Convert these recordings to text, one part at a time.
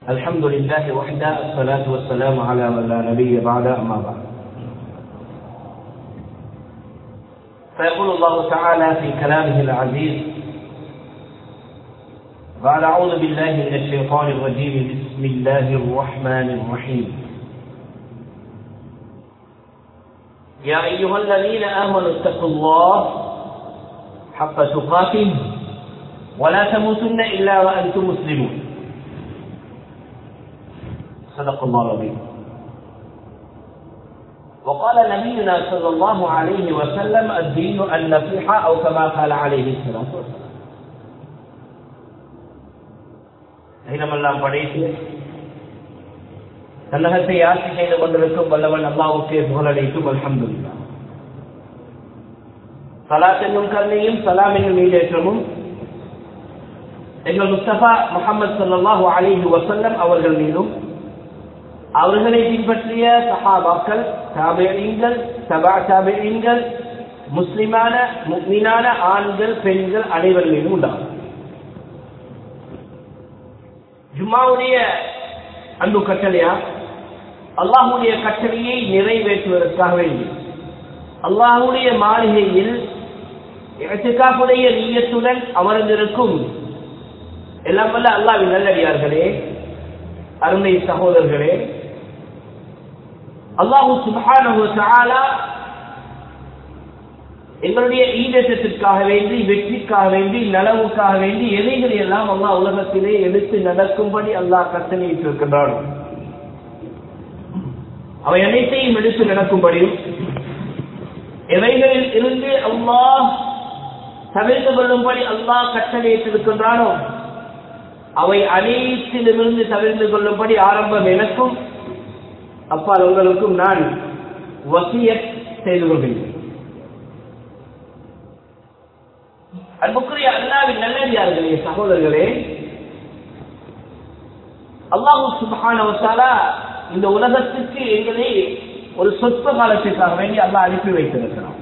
الحمد لله وحده الصلاة والسلام على من لا نبي بعد أما بعد فيقول الله تعالى في كلامه العزيز بعد أعوذ بالله من الشيطان الرجيم بسم الله الرحمن الرحيم يا أيها الذين آمنوا اتقوا الله حق تقاته ولا تموتن إلا وأنتم مسلمون صدق الله العظيم وقال نبينا صلى الله عليه وسلم الدين النصيحة أو كما قال عليه الصلاة والسلام அகிலமெல்லாம் படைத்து தன்னகத்தை ஆட்சி செய்து கொண்டிருக்கும் வல்லவன் அல்லாவுக்கே புகழடைக்கும் அல்ஹம்துல்லா சலாத் என்னும் கருணையும் சலாம் என்னும் நீடேற்றமும் எங்கள் முஸ்தபா முகமது சல்லாஹூ அலிஹி வசல்லம் அவர்கள் மீதும் அவர்களை பின்பற்றிய சஹாபாக்கள் தாபியங்கள் சபா தாபியங்கள் முஸ்லிமான முக்மீனான ஆண்கள் பெண்கள் அனைவர் மீதும் உண்டாகும் ஜும்மாவுடைய அன்பு கட்டளையா அல்லாஹுடைய கட்டளையை நிறைவேற்றுவதற்காக வேண்டி அல்லாஹுடைய மாளிகையில் இடத்துக்காப்புடைய நீயத்துடன் அமர்ந்திருக்கும் எல்லாம் வல்ல அல்லாவின் நல்லடியார்களே அருமை சகோதரர்களே அல்லாஹு சுபான எங்களுடைய ஈடேற்றத்திற்காக வேண்டி வெற்றிக்காக வேண்டி நலவுக்காக வேண்டி எதைகளை எல்லாம் அல்லாஹ் உலகத்திலே எடுத்து நடக்கும்படி அல்லாஹ் கட்டளையிட்டிருக்கின்றான் அவை அனைத்தையும் எடுத்து நடக்கும்படியும் எவைகளில் இருந்து அல்லாஹ் தவிர்த்து கொள்ளும்படி அல்லாஹ் கட்டளையிட்டிருக்கின்றானோ அவை அனைத்திலிருந்து தவிர்த்து கொள்ளும்படி ஆரம்பம் எனக்கும் அப்பால் உங்களுக்கும் நான் வசிய செய்து கொள்கிறேன் அன்புக்குரிய அல்லாவின் நல்லடியார்களே சகோதரர்களே அல்லாஹு சுபஹானவசாலா இந்த உலகத்துக்கு எங்களை ஒரு சொற்ப காலத்திற்காக வேண்டி அல்லாஹ் அனுப்பி வைத்திருக்கிறோம்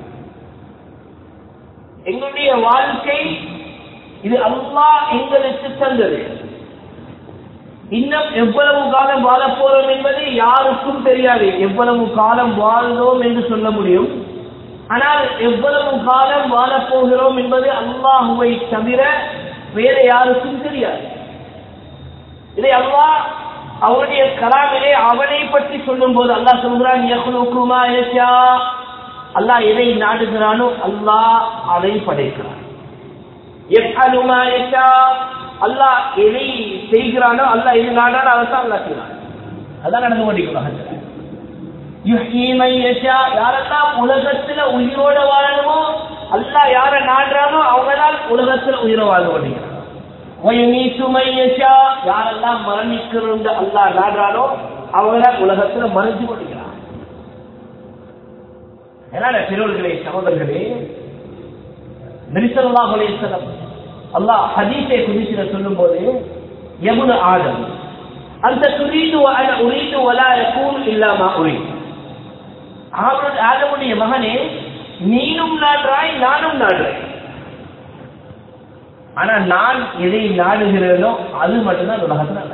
எங்களுடைய வாழ்க்கை இது அல்லாஹ் எங்களுக்கு தந்தது இன்னும் எவ்வளவு காலம் வாழப் போறோம் என்பது யாருக்கும் தெரியாது எவ்வளவு காலம் வாழ்ந்தோம் என்று சொல்ல முடியும் ஆனால் எவ்வளவு காலம் வாழப்போகிறோம் என்பது அல்லாஹுவை தவிர வேற யாருக்கும் தெரியாது இதை அல்லாஹ் அவருடைய கலாமிலே அவனை பற்றி சொல்லும் போது அல்லாஹ் சொல்கிறான் அல்லாஹ் எதை நாடுகிறானோ அல்லாஹ் அதை படைக்கிறான் அல்லாஹ் எதை செய்கிறானோ அல்லாஹ் எது நாடானோ அதை தான் அல்லாஹ் செய்கிறான் அதான் நடந்து கொண்டிருக்கிறாங்க யாரெல்லாம் உலகத்துல உயிரோட வாழணுமோ அல்லா யார நாடுறானோ அவங்களால் உலகத்துல உயிரை வாழ கொண்டிருக்கிறான் யாரெல்லாம் மரணிக்கிறோம் அல்லா நாடுறானோ அவங்களால் உலகத்துல மறைஞ்சு கொண்டிருக்கிறான் என்னால பெரியவர்களே சகோதரர்களே நெரிசல்லா அலேசலம் அல்லாஹ் ஹதீஸை குறித்து சொல்லும் போது எமுன ஆதம் அந்த துரிது உரிது வலா யகூன் இல்லாமா உரிது ஆதமுடைய மகனே நீனும் நாடுறாய் நானும் நாடுறேன் ஆனா நான் எதை நாடுகிறேனோ அது மட்டும்தான் உலகத்தில்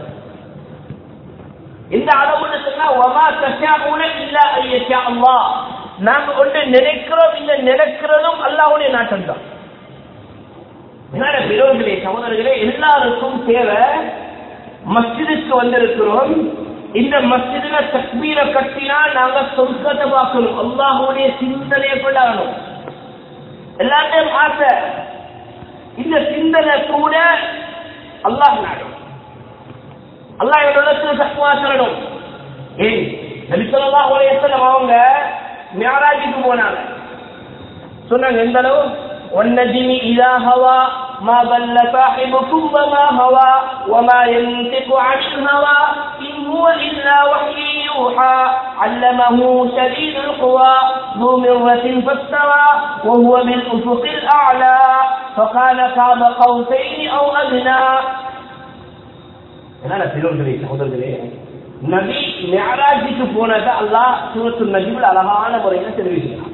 இந்த அளவுன்னு சொன்னா ஒமா தஷாவுன இல்ல ஐயா அல்லா நாங்க ஒன்று நினைக்கிறோம் இந்த நினைக்கிறதும் அல்லாவுடைய நாட்டம் தான் பெரியவர்களே சகோதரர்களே எல்லாருக்கும் தேவை மஸ்ஜிதுக்கு வந்திருக்கிறோம் இந்த மஸ்ஜிதுல தக்பீரை கட்டினா நாங்க சொர்க்கத்தை பார்க்கணும் அல்லாஹுடைய சிந்தனையை கொண்டாடணும் எல்லாத்தையும் ஆசை இந்த சிந்தனை கூட அல்லாஹ் நாடும் அல்லாஹ் என்னிடத்தில் தக்குவா சொல்லணும் ஏன் நபிசல்லா உலகத்தில் அவங்க மேராஜுக்கு போனாங்க சொன்னாங்க எந்த அளவு ஒன்னஜினி இதா ஹவா ما ضل صاحبكم وما هوى وما ينطق عن الهوى إن هو إلا وحي يوحى علمه شديد القوى ذو مرة فاستوى وهو بالأفق الأعلى فقال قاب قوسين أو أدنى என்னால பெரியவர்களே சகோதரர்களே நபி மேராஜிக்கு போனதை அல்லாஹ் சூரத்து நஜிபில் அழகான முறையில் தெரிவிக்கிறான்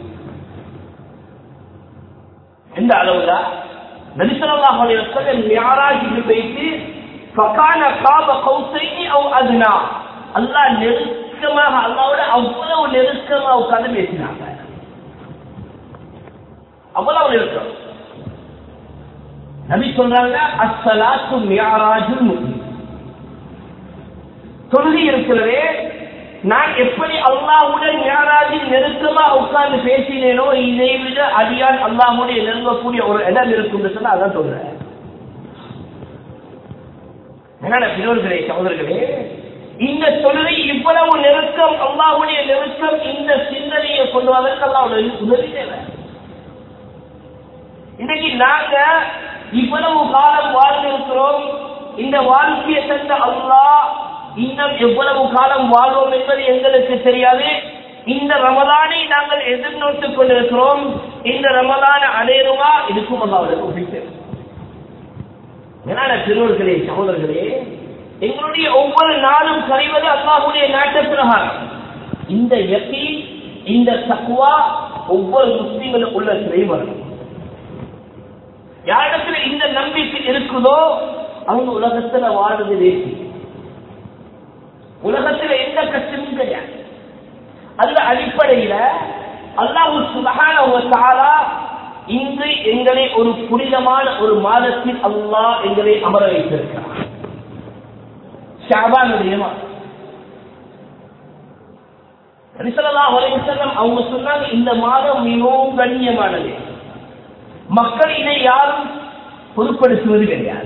எந்த அளவுல நபிசல்லாஹ் மியாராஜுக்கு போயிட்டு ஃபகான காப கௌசைனி அவ் அதுனா அல்லாஹ் நெருக்கமாக அல்லாவோட அவ்வளவு நெருக்கமாக உட்கார்ந்து பேசினாங்க அவ்வளவு நெருக்கம் நபி சொல்றாங்க அஸ்ஸலாத்து மியராஜுல் முஃமின் தொழுகை இருக்கிறதே நான் எப்படி அல்லாஹ்வுடன் மியராஜில் நெருக்கமா உட்கார்ந்து பேசினேனோ இதை விட அடியான் அல்லாஹ்வுடைய நெருங்கக்கூடிய ஒரு இடம் இருக்கும் சொன்னா அதான் சொல்றேன் என்னடா பிறர்களே சகோதரர்களே இந்த தொழுகை இவ்வளவு நெருக்கம் அல்லாஹ்வுடைய நெருக்கம் இந்த சிந்தனையை கொண்டு வருவதற்கு அல்லாஹ்வுடைய உதவி தேவை இன்னைக்கு நாங்க இவ்வளவு காலம் வாழ்ந்திருக்கிறோம் இந்த வாழ்க்கையை தந்த அல்லாஹ் இன்னும் எவ்வளவு காலம் வாழ்வோம் என்பது எங்களுக்கு தெரியாது இந்த ரமதானை நாங்கள் எதிர்நோக்கிக் கொண்டிருக்கிறோம் இந்த ரமதான அடையணுமா இதுக்கும் அல்லாவுடைய உதவி என்னடா பெருவர்களே சகோதரர்களே எங்களுடைய ஒவ்வொரு நாளும் கரைவது அல்லாஹுடைய நாட்ட பிரகாரம் இந்த யக்கி இந்த தக்குவா ஒவ்வொரு முஸ்லீம்களும் உள்ள சிறை வரணும் யாரிடத்துல இந்த நம்பிக்கை இருக்குதோ அவங்க உலகத்துல வாழ்றது வேசி உலகத்துல எந்த கஷ்டமும் கிடையாது அதுல அடிப்படையில அல்லாஹு சுபகான இன்று எங்களை ஒரு புனிதமான ஒரு மாதத்தில் அல்லாஹ் எங்களை அமர வைத்திருக்கிறார் ஷாபானுடைய மாதம் நபிசல்லாஹு அலைஹி வஸல்லம் அவங்க சொன்னாங்க இந்த மாதம் மிகவும் கண்ணியமானது மக்கள் இதை யாரும் பொருட்படுத்துவது கிடையாது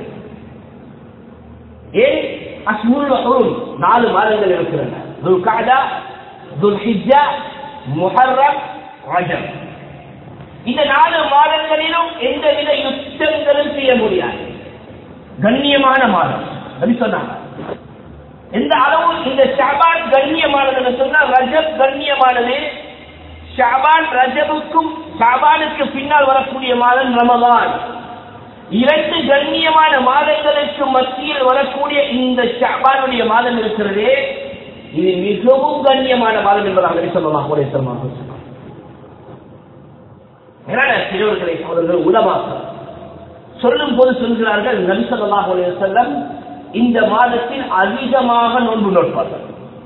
ஏன் அஸ்முல் வஹூம் நாலு மாதங்கள் இருக்கின்றன துல்காதா துல்ஹிஜ்ஜா முஹர்ரம் ரஜப் இந்த நாலு மாதங்களிலும் எந்தவித யுத்தங்களும் செய்ய முடியாது கண்ணியமான மாதம் அப்படி சொன்னாங்க எந்த அளவு இந்த ஷாபான் கண்ணியமானதுன்னு சொன்னா ரஜப் கண்ணியமானது ஷாபான் ரஜபுக்கும் ஷாபானுக்கு பின்னால் வரக்கூடிய மாதம் ரமதான் இரண்டு கண்ணியமான மாதங்களுக்கு மத்தியில் வரக்கூடிய இந்த ஷாபானுடைய மாதம் இருக்கிறதே இது மிகவும் கண்ணியமான மாதம் என்பதாக நபி சொல்லலாம் ஒரே சொல்லலாம் என்னென்ன சிறுவர்களை அவர்கள் உலமாக்கள் சொல்லும் போது சொல்கிறார்கள் நபி ஸல்லல்லாஹு அலைஹி வஸல்லம் இந்த மாதத்தில் அதிகமாக நோன்பு நோட்பார்கள்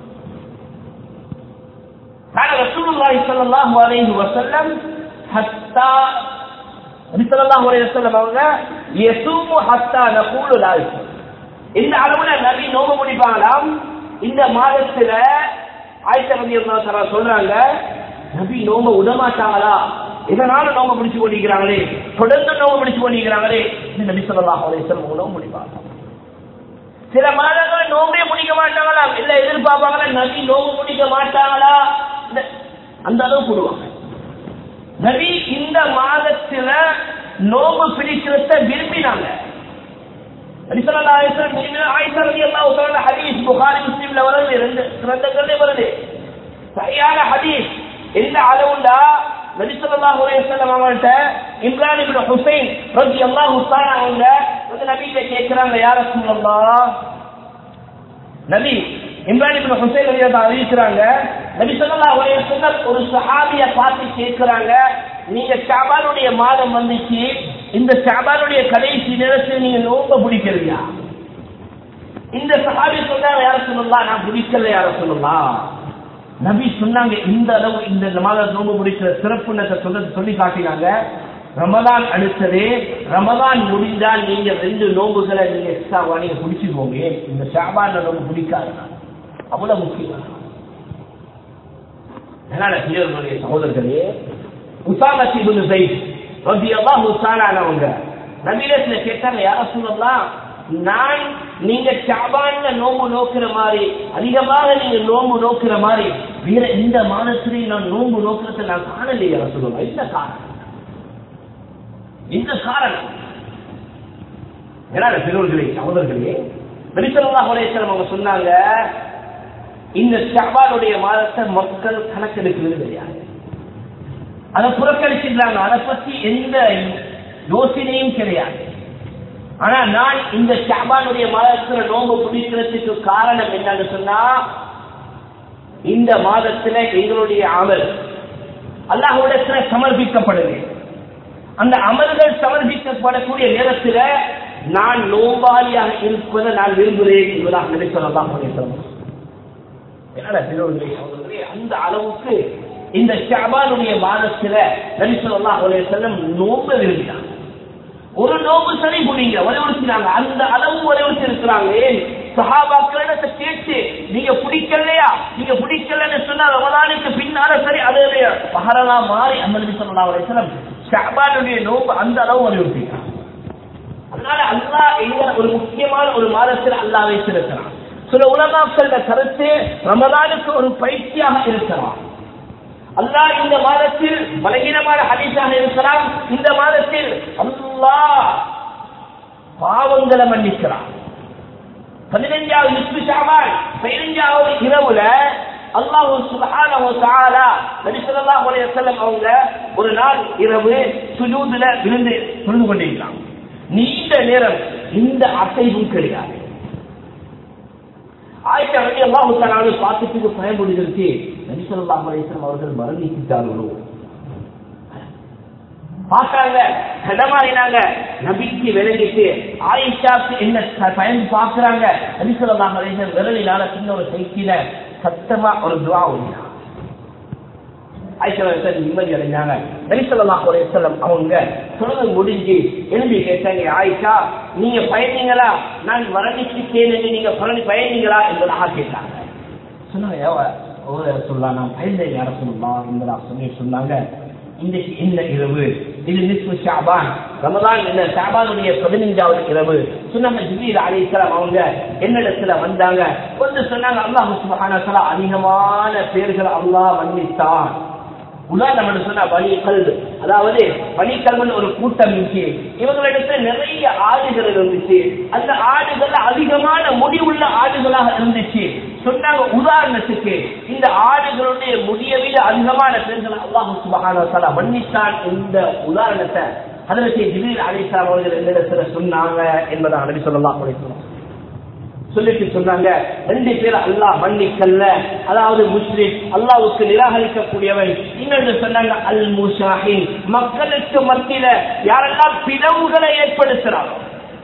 قال رسول الله صلى الله عليه وسلم حتى நபி ஸல்லல்லாஹு அலைஹி வஸல்லம் அவங்க யசூமு ஹத்தா நகூலு லா யசூம் இந்த அளவுல நபி நோம்பு முடிப்பாங்களாம் இந்த மாதத்துல ஆயிஷா ரலியல்லாஹு தஆலா சொல்றாங்க நபி நோம்பு விடமாட்டாங்களா இதனால நோம்பு பிடிச்சு கொண்டிருக்கிறாங்களே தொடர்ந்து நோம்பு பிடிச்சு கொண்டிருக்கிறாங்களே இந்த நபி ஸல்லல்லாஹு அலைஹி வஸல்லம் நோம்பு முடிப்பாங்க சில மாதங்கள் நோம்பே முடிக்க மாட்டாங்களா இல்ல எதிர்பார்ப்பாங்களா நபி நோம்பு முடிக்க மாட்டாங்களா இந்த- அந்த அளவு போடுவாங்க நபி இந்த மாதத்துல நோம்பு பிடிக்கிறத விரும்பினாங்க நபி ஸல்லல்லாஹு அலைஹி வஸல்லம் விரும்பின ஆயிஷா ரலியல்லாஹு தஆலா ஹதீஸ் புகாரி முஸ்லிம்ல வருது ரெண்டு கிரந்தங்கள்ல வருது சரியான ஹதீஸ் எந்த அளவுண்டா நபி ஸல்லல்லாஹு அலைஹி வஸல்லம் அவங்கள்ட்ட இம்ரான் இப்னு ஹுசைன் ரலியல்லாஹு தஆலா அவங்க வந்து நபிகிட்ட கேக்குறாங்க யா ரசூலல்லாஹ் நபி இம்ரான் இப்னு ஹுசைன் ரலியல்லாஹு அறிவிக்கிறாங்க நபி ஸல்லல்லாஹு அலைஹி வஸல்லம் ஒரு சஹாபிய பார்த்து கேக்குறாங்க நீங்க ஷாபானுடைய மாதம் வந்துச்சு இந்த ஷாபானுடைய கடைசி நேரத்தில் நீங்க நோம்ப பிடிக்கிறீங்க இந்த சஹாபி சொன்னாங்க யார சொல்லலாம் நான் பிடிக்கல யார சொல்லலாம் நபி சொன்னாங்க இந்த அளவு இந்த மாதம் நோம்பு பிடிக்கிற சிறப்புன்னத்தை சொல்ல சொல்லி காட்டினாங்க ரமதான் அடுத்தது ரமதான் முடிந்தால் நீங்க ரெண்டு நோம்புகளை நீங்க எக்ஸ்ட்ராவா நீங்க பிடிச்சுக்கோங்க இந்த ஷாபான் நோம்பு பிடிக்காது அவ்வளவு முக்கியம் அதனால பிரியர்களுடைய சகோதரர்களே உசாமத் இப்னு ஸைத் ரலியல்லாஹு தஆலா அன்ஹுங்க நபியிடத்துல கேட்டாங்க யார சொல்லலாம் நான் நீங்க ஷாபான்ல நோம்பு நோக்குற மாதிரி அதிகமாக நீங்க நோம்பு நோக்குற மாதிரி வேற இந்த மாதத்திலே நான் நோம்பு நோக்கிறத நான் காணலையே யார சொல்லலாம் இந்த காரணம் இந்த காரணம் ஏன்னா பெரியவர்களே சகோதரர்களே நபிசல்லாஹு அலைஹி வஸல்லம் அவங்க சொன்னாங்க இந்த ஷாபானுடைய மாதத்தை மக்கள் கணக்கெடுக்கிறது கிடையாது அதை புறக்கணிச்சிருந்தாங்க அதை பத்தி எந்த யோசனையும் கிடையாது ஆனா நான் இந்த ஷாபானுடைய மாதத்துல நோம்பு பிடிக்கிறதுக்கு காரணம் என்னன்னு சொன்னா இந்த மாதத்துல எங்களுடைய அமல் அல்லாஹ்விடத்துல சமர்ப்பிக்கப்படுது அந்த அமல்கள் சமர்ப்பிக்கப்படக்கூடிய நேரத்துல நான் நோம்பாளியாக இருப்பதை நான் விரும்புகிறேன் என்பதாக நினைச்சதான் என்னடா திருவள்ளுவரை சகோதரர்களே, அந்த அளவுக்கு இந்த ஷாபானுடைய மாதத்துல நரிசல்லா அவருடைய செல்லம் நோம்ப விரும்பினாங்க ஒரு நோம்பு சரி புடிங்க வலியுறுத்தினாங்க அந்த அளவு வலியுறுத்தி இருக்கிறாங்க ஏன் சஹாபாக்களிடத்தை கேட்டு நீங்க பிடிக்கலையா நீங்க பிடிக்கலன்னு சொன்னா ரமதானுக்கு பின்னால சரி அது பகரலா மாறி அந்த நபி ஸல்லல்லாஹு அலைஹி வஸல்லம் ஷஅபானுடைய நோம்பு அந்த அளவு வலியுறுத்தினாங்க அதனால அல்லாஹ் எங்க ஒரு முக்கியமான ஒரு மாதத்தில் அல்லாஹ் வைத்திருக்கிறான் சில உலமாக்கள கருத்து ரமதானுக்கு ஒரு பயிற்சியாக இருக்கிறான் அல்லாஹ் இந்த மாதத்தில் பலகீனமான ஹதீஸாக இருக்கலாம் இந்த மாதத்தில் அல்லாஹ் பாவங்களை மன்னிக்கிறான் பதினைஞ்சாவது நிஸ்பு ஷாபான் பதினைஞ்சாவது இரவுல அல்லாஹு சுப்ஹானஹு வ தஆலா நபி ஸல்லல்லாஹு அலைஹி வஸல்லம் அவங்க ஒரு நாள் இரவு சுஜூதுல விழுந்து தொழுது கொண்டிருக்கிறாங்க நீண்ட நேரம் இந்த அசைவும் கிடையாது ஆயிஷா ரவி அல்லாஹு தஆலா பார்த்துட்டு பயன்படுத்திருக்கு நபி ஸல்லல்லாஹு அலைஹி வஸல்லம் அவர்கள் மரணித்தார்களோ பார்த்தாங்க கடமாறினாங்க நபிக்கு விலகிட்டு ஆயிஷாக்கு என்ன க- பயன் பார்க்கறாங்க நபி ஸல்லல்லாஹு அலைஹி வஸல்லம் விரலினால சின்ன ஒரு சைக்கில சத்தமா ஒரு துவா ஓடினாங்க ஆயிஷா ரலியல்லாஹு நிம்மதி அடைஞ்சாங்க நபி ஸல்லல்லாஹு அலைஹி வஸல்லம் அவங்க தொழுது முடிஞ்சு எழுப்பி கேட்டாங்க ஆயிஷா நீங்க பயந்தீங்களா நான் மரணிச்சுட்டேன் என்று நீங்க பரணி பயந்தீங்களா என்பதாக கேட்டாங்க சொன்னாங்க ஓ சொல்லலாம் நான் பயந்தேன் யார சொல்லலாம் என்பதாக சொல்லி சொன்னாங்க இன்றைக்கு இந்த இரவு இது நிஸ்பு ஷாபான் ரமதான் இந்த ஷாபானுடைய பதினைஞ்சாவது இரவு சொன்னாங்க ஜிபீர் அலிஸ்லாம் அவங்க என்னிடத்துல வந்தாங்க வந்து சொன்னாங்க அல்லாஹ் சுப்ஹானஹு வ தஆலா அதிகமான பேர்களை அல்லாஹ் மன்னித்தான் உதாரணம் என்று சொன்னா பலிகள் அதாவது பலிக்கல்வன் ஒரு கூட்டம் இருந்துச்சு இவங்களிடத்துல நிறைய ஆடுகள் இருந்துச்சு அந்த ஆடுகள் அதிகமான முடிவுள்ள ஆடுகளாக இருந்துச்சு சொன்னாங்க உதாரணத்துக்கு இந்த ஆடுகளுடைய முடிய விட அதிகமான பேர்கள் அல்லாஹு சுபஹானஹு வ தஆலா மன்னித்தான் இந்த உதாரணத்தை ஹதரத் ஜிப்ரீல் அலைஹிஸ்ஸலாம் அவர்கள் என்னிடத்துல சொன்னாங்க என்பதாக நபி ஸல்லல்லாஹு அலைஹி வஸல்லம் சொல்லிட்டு சொன்னாங்க ரெண்டு பேர் அல்லாஹ் மன்னிக்கல்ல அதாவது முஸ்லிம் அல்லாவுக்கு நிராகரிக்கக்கூடியவன் இன்னொன்று சொன்னாங்க அல் முஷாஹின் மக்களுக்கு மத்தியில யாரெல்லாம் பிளவுகளை ஏற்படுத்துறாங்க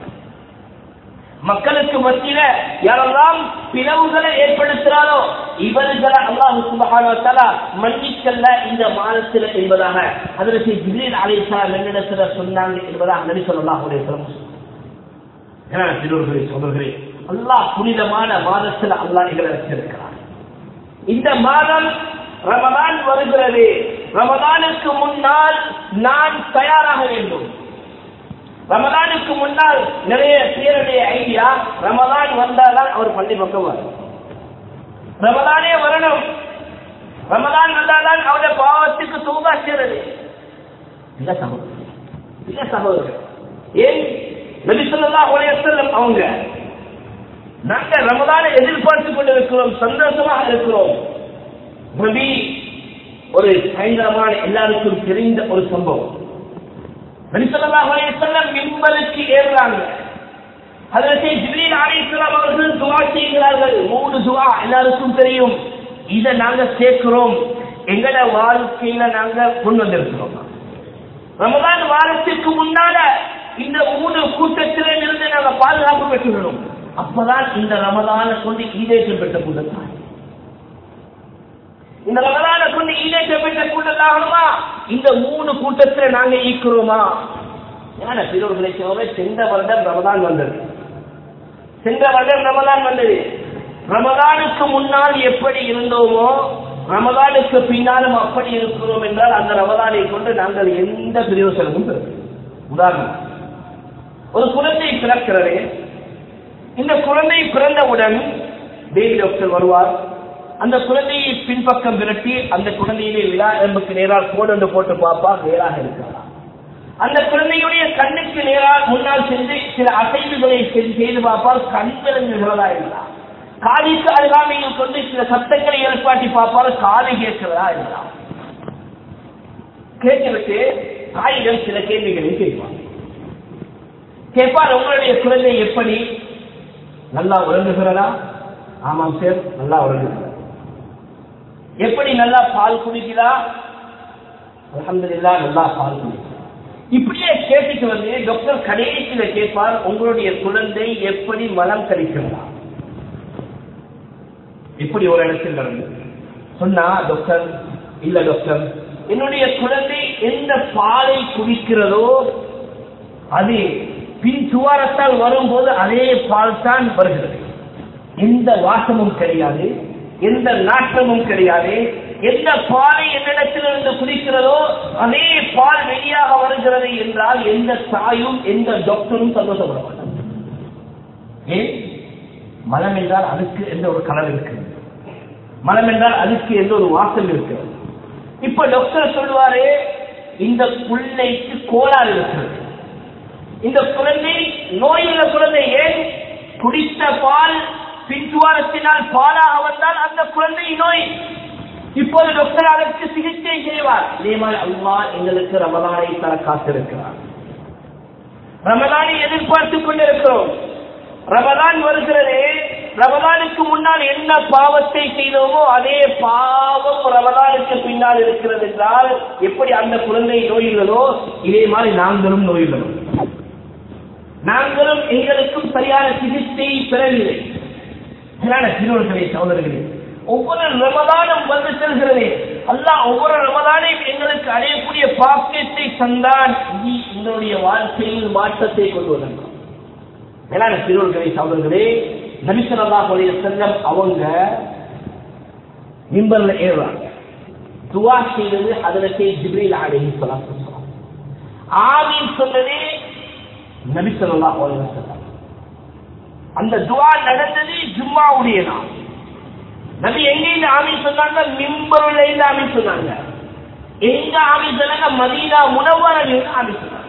மக்களுக்கு மத்தியில யாரெல்லாம் பிளவுகளை ஏற்படுத்துறாரோ இவர்களை அல்லாஹு சுபஹானஹு வ தஆலா மன்னிக்கல்ல இந்த மாதத்தில் என்பதாக அதற்கு ஜிப்ரீல் அலைஹிஸ்ஸலாம் என்னிடத்துல சொன்னாங்க என்பதாக நபி ஸல்லல்லாஹு அலைஹி வஸல்லம் ஏன்னா சிறுவர்களே சோதர்களே அல்லாஹ் புனிதமான மாதத்தில் அல்லாஹ் எங்களை வச்சிருக்கிறார் இந்த மாதம் ரமதான் வருகிறது ரமதானுக்கு முன்னால் நான் தயாராக வேண்டும் ரமதானுக்கு முன்னால் நிறைய பேருடைய ஐடியா ரமதான் வந்தால்தான் அவர் பள்ளி பக்கம் வரும் ரமதானே வரணும் ரமதான் வந்தால்தான் அவருடைய பாவத்துக்கு தூங்கா சேருது இல்ல சகோதரர் இல்ல சகோதரர் ஏன் நபி ஸல்லல்லாஹு அலைஹி வஸல்லம் அவங்க நாங்க ரமதானை எதிர்பார்த்து கொண்டிருக்கிறோம் சந்தோஷமாக இருக்கிறோம் நபி ஒரு பயங்கரமான எல்லாருக்கும் தெரிந்த ஒரு சம்பவம் நபி ஸல்லல்லாஹு அலைஹி வஸல்லம் மிம்பருக்கு ஏறுறாங்க ஹஜரத் ஜிப்ரீல் அலைஹிஸ்ஸலாம் அவர்கள் துஆ செய்கிறார்கள் மூணு துஆ எல்லாருக்கும் தெரியும் இதை நாங்க சேர்க்கிறோம் எங்கட வாழ்க்கையில நாங்க கொண்டு வந்திருக்கிறோம் ரமதான் வாரத்துக்கு முன்னால இந்த மூணு கூட்டத்திலே இருந்து நாங்க பாதுகாப்பு பெற்றுள்ளோம் அப்பதான் இந்த ரமதான கொண்டு ஈடேற்றம் பெற்ற கூட்டத்தான் இந்த ரமதான கொண்டு ஈடேற்றம் பெற்ற கூட்டத்தாகணுமா இந்த மூணு கூட்டத்துல நாங்க ஈக்குறோமா ஏன்னா சிறுவர்களை சோழ சென்ற வருடம் ரமதான் வந்தது சென்ற வருடம் ரமதான் வந்தது ரமதானுக்கு முன்னால் எப்படி இருந்தோமோ ரமதானுக்கு பின்னாலும் அப்படி இருக்கிறோம் என்றால் அந்த ரமதானை கொண்டு நாங்கள் எந்த பிரயோசனமும் பெறும் உதாரணம் ஒரு குழந்தை பிறக்கிறது இந்த குழந்தை பிறந்தவுடன் பேபி டாக்டர் வருவார் அந்த குழந்தையை பின்பக்கம் விரட்டி அந்த குழந்தையிலே விழா எலும்புக்கு நேரால் கோடு போட்டு பார்ப்பா நேராக இருக்கிறார் அந்த குழந்தையுடைய கண்ணுக்கு நேரால் முன்னால் சென்று சில அசைவுகளை செய்~ செய்து பார்ப்பால் கண் விளங்குகிறதா இருந்தார் காலிக்கு அருகாமையில் கொண்டு சில சத்தங்களை ஏற்பாட்டி பார்ப்பால் காது கேட்கிறதா இருந்தார் கேட்டுவிட்டு தாயிடம் சில கேள்விகளை கேட்பார் கேட்பார் உங்களுடைய குழந்தை எப்படி நல்லா உறங்குகிறதா ஆமாம் சார் நல்லா உறங்குகிறார் எப்படி நல்லா பால் குடிக்கிறா அல்ஹம்துலில்லாஹ் நல்லா பால் குடிக்கிறார் இப்படியே கேட்டுட்டு வந்து டாக்டர் கடைசியில கேட்பார் உங்களுடைய குழந்தை எப்படி மலம் கழிக்கிறதா இப்படி ஒரு இடத்தில் நடந்தது சொன்னா டாக்டர் இல்ல டாக்டர் என்னுடைய குழந்தை எந்த பாலை குடிக்கிறதோ அது பின் சுவாரத்தால் வரும்போது அதே பால் தான் வருகிறது எந்த வாசமும் கிடையாது எந்த நாட்டமும் கிடையாது எந்த பாலை என்னிடத்திலிருந்து குடிக்கிறதோ அதே பால் வெளியாக வருகிறது என்றால் எந்த தாயும் எந்த டாக்டரும் சந்தோஷப்பட மாட்டாங்க ஏன் மலம் என்றால் அதுக்கு எந்த ஒரு கலர் இருக்கு மலம் என்றால் அதுக்கு எந்த ஒரு வாசல் இருக்கு இப்ப டாக்டர் சொல்லுவாரு இந்த பிள்ளைக்கு கோளாறு இருக்கிறது இந்த குழந்தை நோயுள்ள குழந்தை ஏன் குடித்த பால் பின்சுவாரத்தினால் பாலாக வந்தால் அந்த குழந்தை நோய் இப்போது டாக்டர் அதற்கு சிகிச்சை செய்வார் இதே மாதிரி அம்மா எங்களுக்கு ரமலானை தர காத்திருக்கிறார் ரமலானை எதிர்பார்த்துக் கொண்டிருக்கிறோம் ரமலான் வருகிறதே ரமலானுக்கு முன்னால் என்ன பாவத்தை செய்தோமோ அதே பாவம் ரமலானுக்கு பின்னால் இருக்கிறது என்றால் எப்படி அந்த குழந்தை நோயுள்ளதோ இதே மாதிரி நாங்களும் நோயுள்ளோம் நாங்களும் எங்களுக்கும் சரியான சிகிச்சை பெறவில்லை சரியான சிறுவர்களே சகோதரர்களே ஒவ்வொரு ரமதானும் வந்து செல்கிறது அல்லாஹ் ஒவ்வொரு ரமதானையும் எங்களுக்கு அடையக்கூடிய பாக்கியத்தை தந்தான் நீ எங்களுடைய வாழ்க்கையில் மாற்றத்தை கொண்டு வந்தாங்க மேலான சிறுவர்களே சகோதரர்களே நபிசல்லா உடைய செல்லம் அவங்க மிம்பர்ல ஏறுறாங்க துவா செய்தது அதற்கு ஜிப்ரீல் அலைஹி ஸலாத்து வஸலாம் ஆமீன் சொன்னதே நபி ஸல்லல்லாஹு அலைஹி வஸல்லம் அந்த துவா நடந்தது ஜும்மாவுடைய நாள் நபி எங்க இருந்து ஆமீன் சொன்னாங்க மிம்பருல இருந்து ஆமீன் சொன்னாங்க எங்க ஆமீன் சொன்னாங்க மதீனா முனவரில் இருந்து ஆமீன் சொன்னாங்க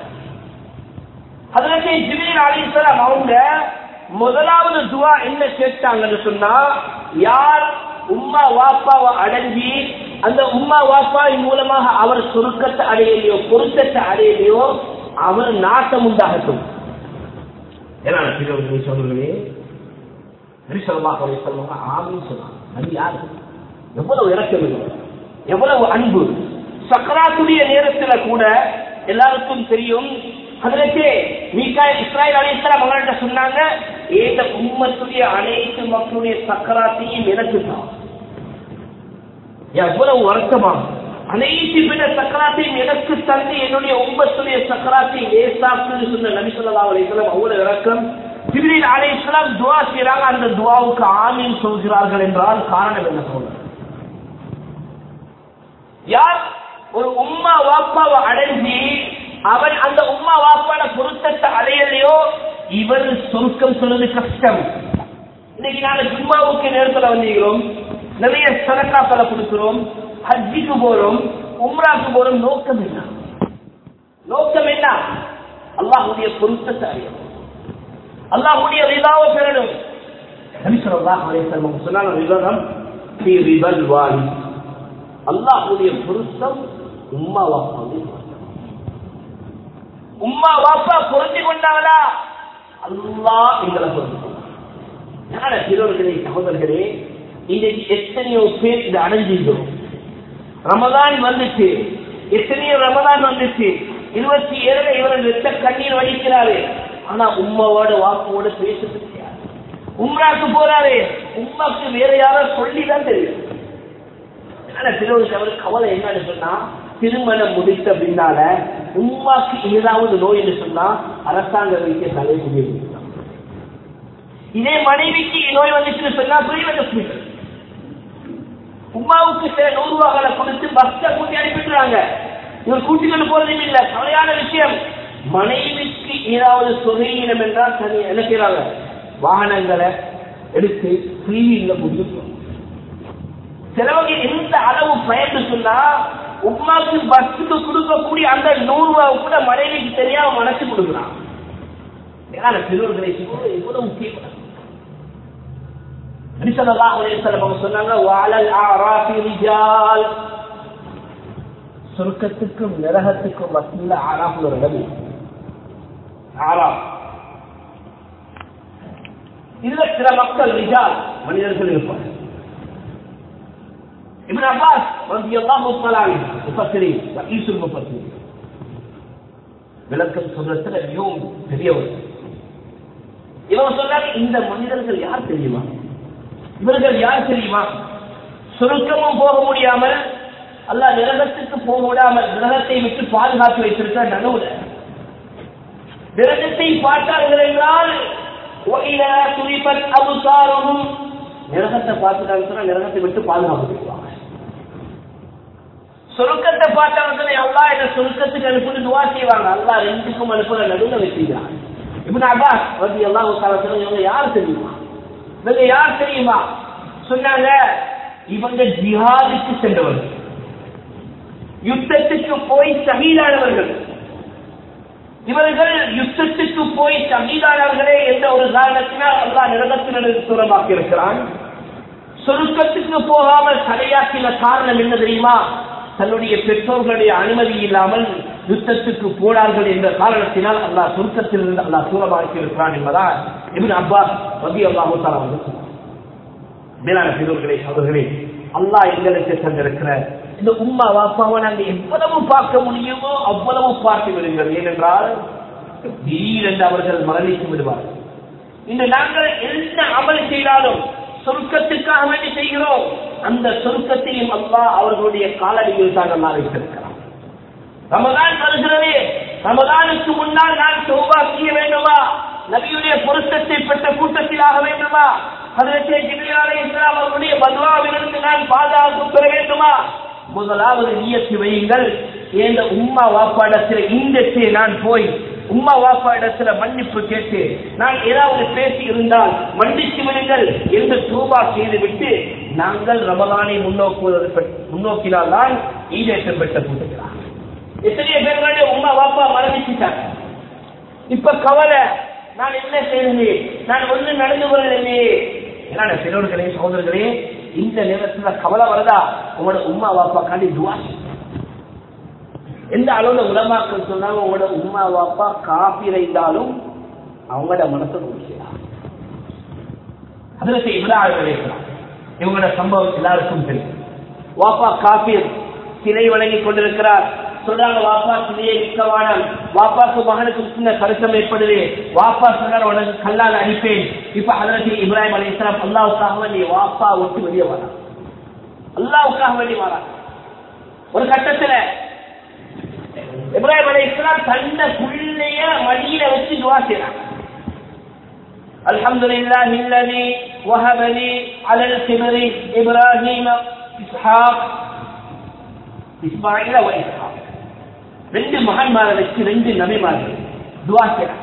அதற்கு ஜிப்ரீல் அலைஹிஸ்ஸலாம் அவங்க முதலாவது துவா என்ன கேட்டாங்கன்னு சொன்னா யார் உம்மா வாப்பாவை அடைஞ்சி அந்த உம்மா வாப்பாவின் மூலமாக அவர் சுருக்கத்தை அடையலையோ பொருத்தத்தை அடையலையோ அவர் நாட்டம் உண்டாகட்டும் ஏன்னா சொல்லுங்களே நரிசலமாக சொல்லுவாங்க ஆமின்னு சொன்னாங்க நபி யாரு எவ்வளவு இறக்கம் இல்லை எவ்வளவு அன்பு சக்கராத்துடைய நேரத்துல கூட எல்லாருக்கும் தெரியும் அதற்கு மீகா இஸ்ராயல் அலைஹிஸ்ஸலாம் அவங்கள்ட்ட சொன்னாங்க ஏத உம்மத்துடைய அனைத்து மக்களுடைய சக்கராத்தையும் எனக்கு தான் எவ்வளவு வருத்தமா அனைத்து பின்ன சக்கராத்தையும் எனக்கு தந்து என்னுடைய உம்மத்துடைய சக்கராத்தை லேசாக்குன்னு சொன்ன நபி ஸல்லல்லாஹு அலைஹி வஸல்லம் அவ்வளவு இறக்கம் ஜிப்ரீல் அலைஹிஸ்ஸலாம் துஆ செய்றாங்க அந்த துஆவுக்கு ஆமீன் சொல்கிறார்கள் என்றால் காரணம் என்ன சொல்ற யார் ஒரு உம்மா வாப்பாவை அடைஞ்சி அவன் அந்த உம்மா வாப்பான பொருத்தத்தை அடையலையோ இவர் சொருக்கம் சொல்வது கஷ்டம் இன்னைக்கு நாங்க ஜும்மாவுக்கு நேரத்துல வந்தீங்களோம் நிறைய சதக்காக்களை கொடுக்கிறோம் ஹஜ்ஜிக்கு போறோம் உம்ராக்கு போறோம் நோக்கம் என்ன நோக்கம் என்ன அல்லாஹுடைய பொருத்தத்தை அறியணும் அல்லாஹுடைய ரிதாவை பெறணும் நபி ஸல்லல்லாஹு அலைஹி வஸல்லம் சொன்னாங்க ரிதம் ஃபீ ரிபல் வாலி அல்லாஹுடைய பொருத்தம் உம்மா வாப்பாவுடைய பொருத்தம் உம்மா வாப்பா பொருந்தி கொண்டாங்களா அல்லாஹ் எங்களை பொருந்தி ஞான சிறுவர்களே சகோதரர்களே இன்னைக்கு எத்தனையோ பேர் இதை அடைஞ்சிருக்கிறோம் ரமதான் வந்துச்சு எத்தனையோ ரமதான் வந்துச்சு இருபத்தி ஏழுல இவர் வெட்ட கண்ணீர் வடிக்கிறாரு ஆனா உம்மாவோட வாக்குவோட பேசுறது கிடையாது உம்ராக்கு போறாரு உம்மாக்கு வேற யாரோ சொல்லிதான் தெரியும் ஆனா சிறுவருக்கு அவருக்கு கவலை என்னன்னு சொன்னா திருமணம் முடித்த பின்னால உம்மாக்கு ஏதாவது நோய் என்று சொன்னா அரசாங்க வைத்திய தலை புரிய இதே மனைவிக்கு நோய் வந்துச்சுன்னு சொன்னா பிரிவன் ஹாஸ்பிட்டல் உமாவுக்கு சில நூறு ரூபாய்களை கொடுத்து பஸ்ஸை கூட்டி அனுப்பிடுறாங்க இவர் கூட்டிக்கொண்டு போறதும் இல்ல கவலையான விஷயம் மனைவிக்கு ஏதாவது சுகையினம் என்றால் சரி என்ன செய்யறாங்க வாகனங்களை எடுத்து கிளீனிங்ல முடியும் சிலவங்க எந்த அளவு பயந்து சொன்னா உமாவுக்கு பஸ்ஸுக்கு கொடுக்கக்கூடிய அந்த நூறு ரூபாய் கூட மனைவிக்கு தெரியாம மனசு கொடுக்குறான் ஏன்னா சிறுவர்களை எவ்வளவு முக்கியப்படும் சொன்னாங்க வாழல் ஆராஃபி ரிஜால் சொர்க்கத்துக்கும் நரகத்துக்கும் மத்தியில் ஆறாஃப் ஒரு நபி ஆறாம் இதுல சில மக்கள் ரிஜால் மனிதர்கள் இருப்பார்கள் ابن عباس رضي الله تعالى عنه مفسرين رئيس المفسرين விளக்கம் சொல்றதுல மிகவும் பெரியவர் இவங்க சொன்னாங்க இந்த மனிதர்கள் யார் தெரியுமா இவர்கள் யார் தெரியுமா சுருக்கமும் போக முடியாமல் அல்லாஹ் நிரகத்துக்கு போக விடாமல் நிரகத்தை விட்டு பாதுகாத்து வைத்திருக்க நடுவுல நிரகத்தை பார்த்தார்கள் என்றால் ஒயிலா துணிபத் அபுசாரமும் நிரகத்தை பார்த்துட்டாங்க சொன்னா நிரகத்தை விட்டு பாதுகாப்பு செய்வாங்க சுருக்கத்தை பார்த்தாங்க அல்லா இந்த சுருக்கத்துக்கு அனுப்பி துவா செய்வாங்க அல்லா ரெண்டுக்கும் அனுப்புற நடுவில் வச்சுக்கிறாங்க இப்ப அப்பாஸ் வந்து எல்லாம் சொல்லுங்க இவங்க யார் தெரியுமா இவங்க யார் தெரியுமா சொன்னாங்க இவங்க ஜிஹாதுக்கு சென்றவர்கள் யுத்தத்துக்கு போய் சகிதானவர்கள் இவர்கள் யுத்தத்துக்கு போய் சகிதானவர்களே என்ற ஒரு காரணத்தினால் அல்லா நிரகத்தினருக்கு தூரமாக்கி இருக்கிறான் சொருக்கத்துக்கு போகாமல் தடையாக்கின காரணம் என்ன தெரியுமா தன்னுடைய பெற்றோர்களுடைய அனுமதி இல்லாமல் யுத்தத்துக்கு போனார்கள் என்ற காரணத்தினால் அல்லாஹ் சுருக்கத்தில் இருந்து அல்லாஹ் தூரமாக்கி இருக்கிறான் என்பதால் இவன் அப்பாஸ் ரபி அல்லாஹு தாலா வந்து மேலான பெற்றோர்களே அவர்களே அல்லாஹ் எங்களுக்கு தந்திருக்கிற இந்த உம்மா வாப்பாவை நாங்க எவ்வளவு பார்க்க முடியுமோ அவ்வளவு பார்த்து விடுங்கள் ஏனென்றால் திடீரென்று அவர்கள் மரணித்து விடுவார்கள் இன்று நாங்கள் என்ன அமல் செய்தாலும் சொர்க்கத்துக்காக வேண்டி செய்கிறோம் அந்த சொர்க்கத்தையும் அல்லா அவர்களுடைய காலடியில் தான் அல்லா வைத்திருக்கிறார் ரமதான் வருகிறது ரமதானுக்கு முன்னால் நான் சோபா செய்ய வேண்டுமா நபியுடைய பொருத்தத்தை பெற்ற கூட்டத்தில் ஆக வேண்டுமா அதற்கு ஜிபிலாலை இஸ்லாம் அவர்களுடைய பத்வாவிலிருந்து நான் பாதுகாப்பு பெற வேண்டுமா முதலாவது நியத்து வையுங்கள் எந்த உம்மா வாப்பாடத்தில் இந்த நான் போய் உம்மா வாப்பா இடத்துல மன்னிப்பு கேட்டு நான் ஏதாவது பேசி இருந்தால் மன்னித்து விடுங்கள் என்று தூபா செய்து விட்டு நாங்கள் ரமலானை முன்னோக்குவதற்கு முன்னோக்கினால் தான் ஈடேற்றம் பெற்ற கூட்டுகிறார் எத்தனையோ பேர்களுடைய உம்மா வாப்பா மரணிச்சுட்டாங்க இப்ப கவலை நான் என்ன செய்யறது நான் ஒண்ணு நடந்து கொள்ளலையே என்ன பெற்றோர்களே சகோதரர்களே இந்த நேரத்துல கவலை வரதா உங்களோட உம்மா வாப்பா காண்டி துவா எந்த அளவுல உலமாக்கள் சொன்னாங்க உங்களோட உம்மா வாப்பா காப்பி இருந்தாலும் அவங்களோட மனசை முடிக்கலாம் அதுல இப்ராஹிம் அலைஹிஸ்ஸலாம் இவங்களோட சம்பவம் எல்லாருக்கும் தெரியும் வாப்பா காப்பீர் சிலை வழங்கி கொண்டிருக்கிறார் சொல்றாங்க வாப்பா சிலையை விற்கவானம் வாப்பாக்கு மகனுக்கு சின்ன கருத்தம் ஏற்படுது வாப்பா சொன்னார் உனக்கு கல்லால் அடிப்பேன் இப்ப அதற்கு இப்ராஹிம் அலி இஸ்லாம் அல்லாவுக்காக வேண்டிய வாப்பா விட்டு வெளியே வரான் அல்லாவுக்காக வேண்டி வரான் ஒரு கட்டத்துல இப்ராஹிம் அலி இஸ்லாம் தன்னை புள்ளைய மடியில வச்சு துவா செய்யறாங்க الحمد لله الذي وهب لي على الكبر ابراهيم اسحاق இஸ்மாயில வைஸ்ஹாக் ரெண்டு மகன்மாரை வச்சு ரெண்டு நபிமார்கள் துவா செய்யறாங்க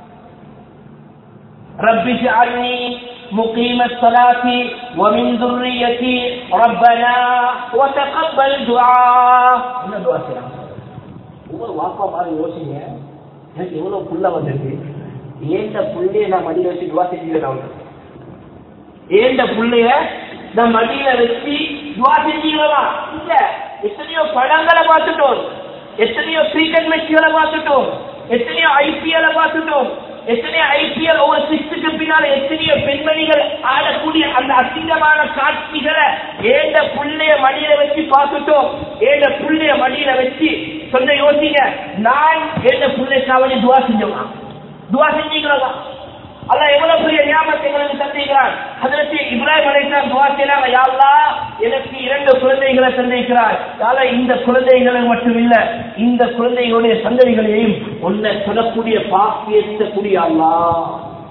رب اجعلني مقيم الصلاة ومن ذريتي ربنا وتقبل دعاء என்ன துவா செய்யறாங்க ஒவ்வொரு வாப்பா மாதிரி யோசிங்க எனக்கு எவ்வளவு புள்ள வந்திருக்கு ஏண்ட புள்ளைய நான் மடியில வச்சு துவா செஞ்சுக்கிறேன் ஏண்ட புள்ளைய நான் மடியில வச்சு துவா செஞ்சுக்கிறவா இல்ல எத்தனையோ படங்களை பார்த்துட்டோம் எத்தனையோ கிரிக்கெட் மேட்ச்களை பார்த்துட்டோம் எத்தனையோ ஐபிஎல் பார்த்துட்டோம் எத்தனையோ ஐபிஎல் ஒவ்வொரு சிக்ஸுக்கு பின்னால எத்தனையோ பெண்மணிகள் ஆடக்கூடிய அந்த அசிங்கமான காட்சிகளை ஏண்ட புள்ளைய மடியில வச்சு பார்த்துட்டோம் ஏண்ட புள்ளைய மடியில வச்சு கொஞ்சம் யோசிங்க நான் ஏண்ட புள்ளைக்காவணி துவா செஞ்சோமா துவா செஞ்சீங்களா அல்ல எவ்வளவு பெரிய ஞாபகத்தை எங்களுக்கு தந்திருக்கிறார் அதற்கு இப்ராஹிம் அலைஹிஸ்ஸலாம் துவா செய்யறாங்க யா அல்லாஹ் எனக்கு இரண்டு குழந்தைகளை தந்திருக்கிறார் யால இந்த குழந்தைகளை மட்டும் இல்ல இந்த குழந்தைகளுடைய சந்ததிகளையும் உன்னை சொல்லக்கூடிய பாக்கியத்தை கூடிய அல்லாஹ்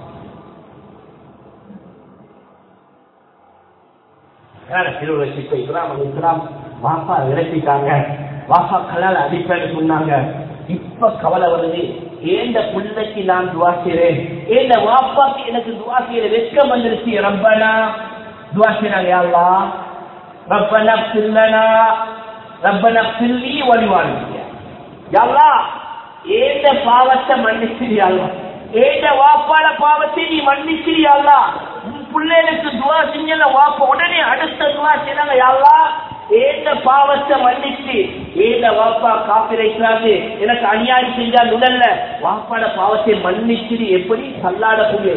இப்ப இப்ராஹிம் அலைஹிஸ்ஸலாம் வாப்பா விரட்டிட்டாங்க வாப்பா கல்லால் அடிப்பேன்னு சொன்னாங்க இப்ப கவலை வருது ஏந்த பிள்ளைக்கு நான் துவா செய்றேன் ஏந்த வாப்பாக்கு எனக்கு துவா செய்யற வெட்கம் வந்துருச்சு ரப்பனா துவா செய்றாங்க யா அல்லாஹ் ரப்பனா பில்லனா ரப்பனா பில்லி வழிவாங்க யா அல்லாஹ் ஏந்த பாவத்தை மன்னிச்சிரியா அல்லாஹ் ஏந்த வாப்பாட பாவத்தை நீ மன்னிச்சிரியா அல்லாஹ் உன் பிள்ளைகளுக்கு துவா செஞ்சல வாப்பா உடனே அடுத்த துவா செய்றாங்க யா அல்லாஹ் ஏந்த பாவத்தை மன்னிச்சு ஏந்த வாப்பா காப்பிரைக்கிறாரு எனக்கு அநியாயம் செஞ்சா உடல்ல வாப்பாட பாவத்தை மன்னிச்சு எப்படி சல்லாடக்கூடிய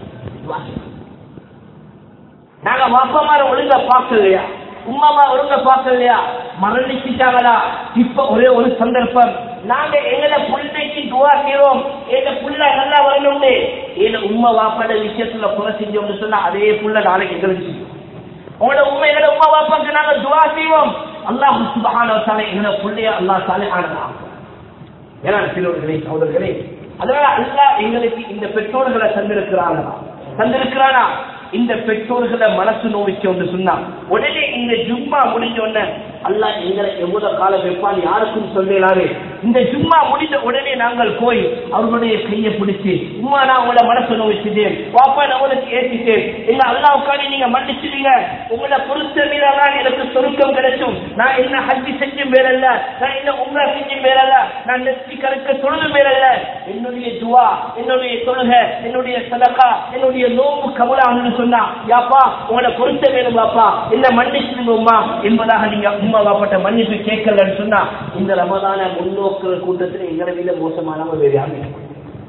நாங்க வாப்பாமார ஒழுங்கா பார்க்கலையா உமாமா ஒழுங்கா பார்க்கலையா மரணிச்சுட்டாங்களா இப்ப ஒரே ஒரு சந்தர்ப்பம் நாங்க எங்களை புள்ளைக்கு துவா செய்றோம் எங்க புள்ள நல்லா வரணும்னு எங்க உண்மை வாப்பாட விஷயத்துல குறை செஞ்சோம்னு சொன்னா அதே புள்ள நாளைக்கு எங்களுக்கு செய்யும் உங்களோட உண்மை எங்களோட உமா வாப்பாக்கு நாங்க துவா செய்வோம் அல்லாஹ் சுபஹானஹு வ தஆலா எங்களோட புள்ளைய அல்லாஹ் சாலிஹானதா ஏன்னா சிலவர்களே சகோதரர்களே அதனால அல்லாஹ் எங்களுக்கு இந்த பெற்றோர்களை தந்திருக்கிறானா தந்திருக்கிறானா இந்த பெற்றோர்களை மனசு நோவிச்சோன்னு சொன்னா உடனே இந்த ஜும்மா முடிஞ்ச உடனே அல்லாஹ் எங்களை எவ்வளவு காலம் வைப்பான் யாருக்கும் சொல்லலாரு இந்த ஜும்மா முடிந்த உடனே நாங்கள் போய் அவர்களுடைய கையை பிடிச்சு உமா நான் உங்களை மனசு நோவிச்சுட்டேன் பாப்பா நான் உங்களுக்கு ஏற்றிட்டேன் எங்க அல்லாஹ் உட்காந்து நீங்க மன்னிச்சிட்டீங்க உங்களை பொறுத்த மீதான் எனக்கு சொருக்கம் கிடைக்கும் நான் என்ன ஹஜ்ஜி செஞ்சும் பேரல்ல நான் என்ன உங்களை செஞ்சும் பேரல்ல நான் நெத்தி கணக்க தொழுதும் பேரல்ல என்னுடைய துவா என்னுடைய தொழுகை என்னுடைய சதகா என்னுடைய நோம்பு கமலான்னு சொன்னா யாப்பா உங்களை பொருத்த வேணும் பாப்பா என்ன மன்னிச்சிருங்கம்மா என்பதாக நீங்க உம்மா பாப்பட்ட மன்னிப்பு கேட்கலன்னு சொன்னா இந்த ரமதான முன்னோக்கிற கூட்டத்தில் எங்களை விட மோசமானவங்க வேறு யாரும் இல்லை.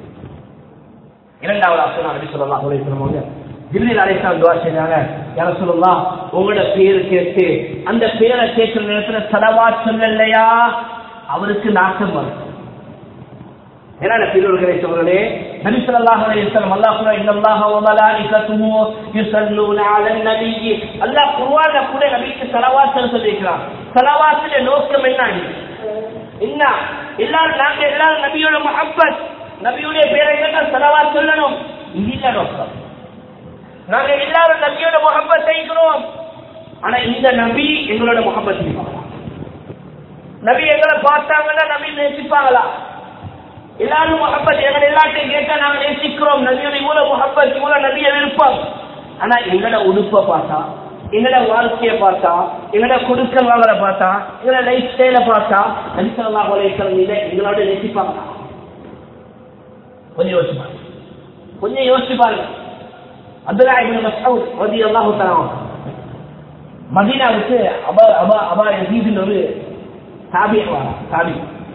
இரண்டாவது ஆசனம் அப்படி சொல்லலாம் அவரை சொல்லுவாங்க ஜில்லில் அழைத்தான் துவா செய்றாங்க யார சொல்லலாம் உங்களோட பேரு கேட்டு அந்த பேரை கேட்கிற நேரத்துல சலவா சொல்லலையா அவருக்கு நாட்டம் வரும் என்ன பெரியவர்களே சொல்றே நபி ஸல்லல்லாஹு அலைஹி வஸல்லம் அல்லாஹ் கூட இன்னல்லாஹ வ மலாயிகத்துஹு யுஸல்லூன அலன் நபிய் அல்லாஹ் குர்ஆன்ல கூட நபிக்கு ஸலவாத் சொல்லியிருக்கிறான் ஸலவாத்துல நோக்கம் என்ன என்ன எல்லாரும் நாங்க எல்லாரும் நபியோட முஹப்பத் நபியுடைய பேரை கேட்டா ஸலவாத் சொல்லணும் இது இல்ல நோக்கம் நாங்க எல்லாரும் நபியோட முகப்பத் செய்கிறோம் ஆனா இந்த நபி எங்களோட முகப்பத் செய்வாங்களா நபி எங்களை பார்த்தாங்கன்னா நபி நேசிப்பாங்களா எல்லாரும் முகப்பத் எங்களை எல்லாத்தையும் கேட்டா நாங்க நேசிக்கிறோம் நபியோட இவ்வளவு முகப்பத் இவ்வளவு நபிய விருப்பம் ஆனா எங்களோட உடுப்பை பார்த்தா எங்களோட வாழ்க்கையை பார்த்தா எங்களோட கொடுக்கல் வாங்கல பார்த்தா எங்களோட லைஃப் ஸ்டைல பார்த்தா நபிசல்லாஹ் அலைஹிஸ்ஸலாம் இதை எங்களோட நேசிப்பாங்களா கொஞ்சம் யோசிச்சு பாருங்க கொஞ்சம் யோசிச்சு பாருங்க அப்துல்லா இப்னு மஸ்ஊத் ரலியல்லாஹு தஆலா மதீனாவுக்கு அபா அபா அபா யசீதுன்னு ஒரு தாபி வாரா தாபி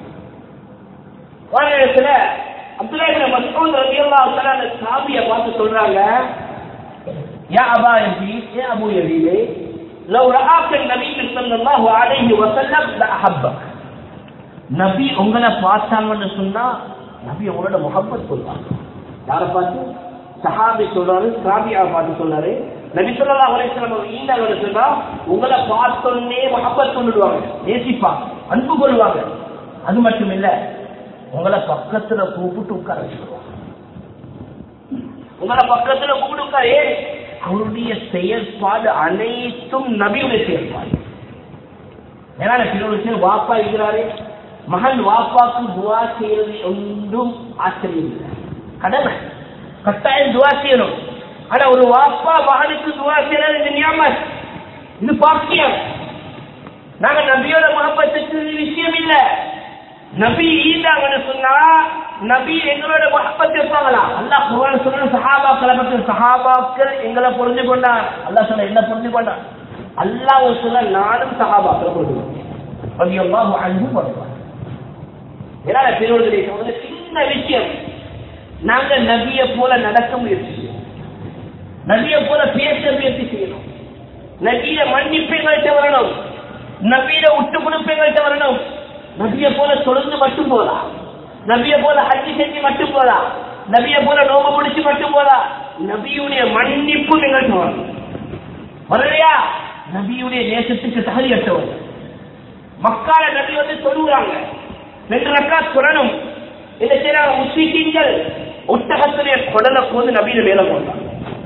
வார இடத்துல அப்துல்லா இப்னு மஸ்ஊத் ரலியல்லாஹு தஆலா அந்த தாபியை பார்த்து சொல்றாங்க யா அபா யசீத் யா அபு யசீத் لو رآك النبي صلى الله عليه وسلم لأحبك நபி உங்களை பார்த்தாங்கன்னு சொன்னா நபி உங்களோட முகப்பத் சொல்றாங்க யாரை பார்த்து சஹாபி சொல்றாரு சாபியா பார்த்து சொல்றாரு நபி சொல்லா அலைஹிஸ்ஸலாம் ஈந்தாங்க சொன்னா உங்களை பார்த்தோன்னே மஹப்பத் கொண்டுடுவாங்க நேசிப்பாங்க அன்பு கொள்வாங்க அது மட்டும் இல்ல உங்களை பக்கத்துல கூப்பிட்டு உட்கார வச்சுருவாங்க உங்களை பக்கத்துல கூப்பிட்டு உட்கார ஏன் அவருடைய செயல்பாடு அனைத்தும் நபியுடைய செயல்பாடு ஏன்னா திருவள்ளுவர் வாப்பா இருக்கிறாரு மகன் வாப்பாக்கு துவா செய்யறது ஒன்றும் ஆச்சரியம் இல்லை கடமை கட்டாயம் துவா செய்யணும் ஆனா ஒரு வாப்பா மகனுக்கு துவா செய்யறது இது நியாமத் இது பாக்கியம் நாங்க நபியோட மகப்பத்துக்கு விஷயம் இல்ல நபி ஈந்தாங்கன்னு சொன்னா நபி எங்களோட மகப்பத் இருப்பாங்களா அல்லாஹ் குர்ஆன் சொல்ற சஹாபாக்களை பத்தி சஹாபாக்கள் எங்களை புரிஞ்சு கொண்டார் அல்லாஹ் சொன்ன என்ன புரிஞ்சு கொண்டார் அல்லாஹ் சொல்ல நானும் சஹாபாக்களை புரிஞ்சு கொண்டேன் ரலியல்லாஹு அன்ஹு வருவார் ஏன்னா பெரியவர்களே சொல்றது சின்ன விஷயம் நாங்க நபிய போல நடக்க முயற்சி செய்யணும் நபிய போல பேச முயற்சி செய்யணும் நபிய மன்னிப்பு எங்கள்கிட்ட வரணும் நபியில விட்டு கொடுப்பு எங்கள்கிட்ட வரணும் நபிய போல தொழுந்து மட்டும் போதா நபிய போல ஹஜ்ஜி செஞ்சு மட்டும் போதா நபிய போல நோம்பு பிடிச்சு மட்டும் போதா நபியுடைய மன்னிப்பு எங்கள்கிட்ட வரணும் வரலையா நபியுடைய நேசத்துக்கு தகுதியற்றவர் மக்கால நபி வந்து தொழுகிறாங்க ரெண்டு ரக்கா சொல்லணும் என்ன செய்யறாங்க முஸ்லிம்கள் ஒட்டகத்துடைய குடலை போது நபியில மேல போட்டாங்க